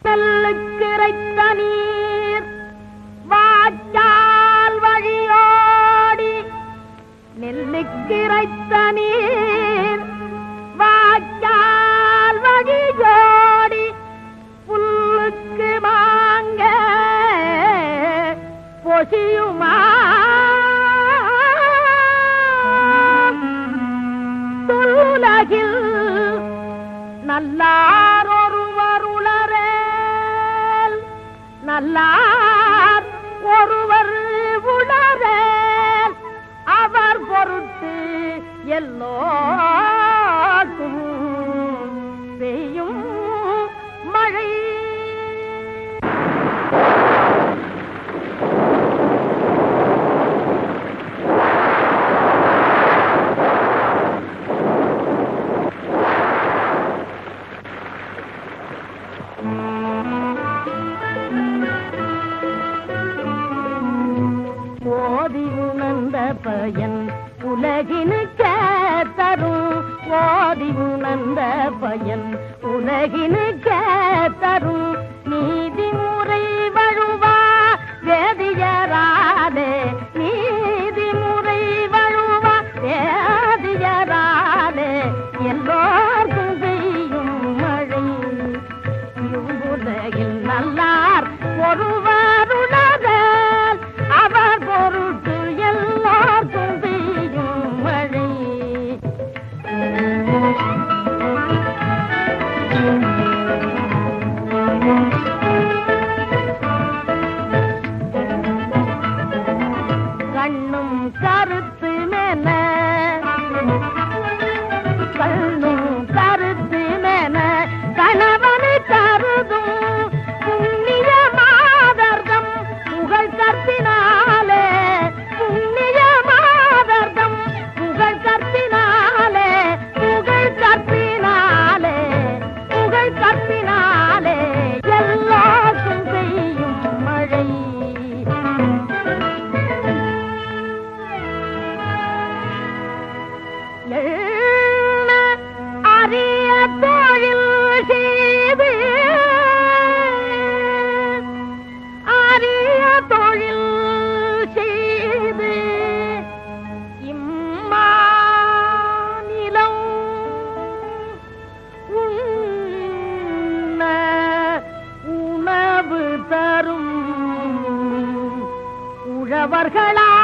நெல்லுக்கிரைத்த நீர் வாய்க்கால் வழியோடி நெல்லுக்கிரைத்த நீர் வாய்க்கால் வழியோடி புல்லுக்கு வாங்க பொசியுமா துலகில் நல்லார் ஒருவர் உளரேல் நல்லார் ஒருவர் உளரேல் அவர் பொருட்டு எல்லோருக்கும் பெய்யும் மழை ஓதி உணர்ந்த பயன் உலகினுக்கே தரும் ஓதி உணர்ந்த பயன் உலகினுக்கே தரும் நீதிமுறை வழுவா வேதியராதே நீதிமுறை வழுவா வேதியராதே எல்லோருக்கும் பெய்யும் மழை இவ்வுலகில் நல்லார் ஒருவருடல் அவர் பொருட்டு எல்லாருக்கும் பெய்யும் மழை கண்ணும் கருத்து மேல கண்ணும் கருத்து மேல கணவனை கருதும் புண்ணிய மாதர்தம் புகழ் கற்பினாலே புண்ணிய மாதர்தம் புகழ் கற்பினாலே புகழ் கற்பினாலே புகழ் கற்பினாலே எல்லாருக்கும் பெய்யும் மழை எண்ண அரிய தொழில் செய்து அரிய தொழில் செய்து இம்மாநிலம் உண்ண உணவு தரும் உழவர்களா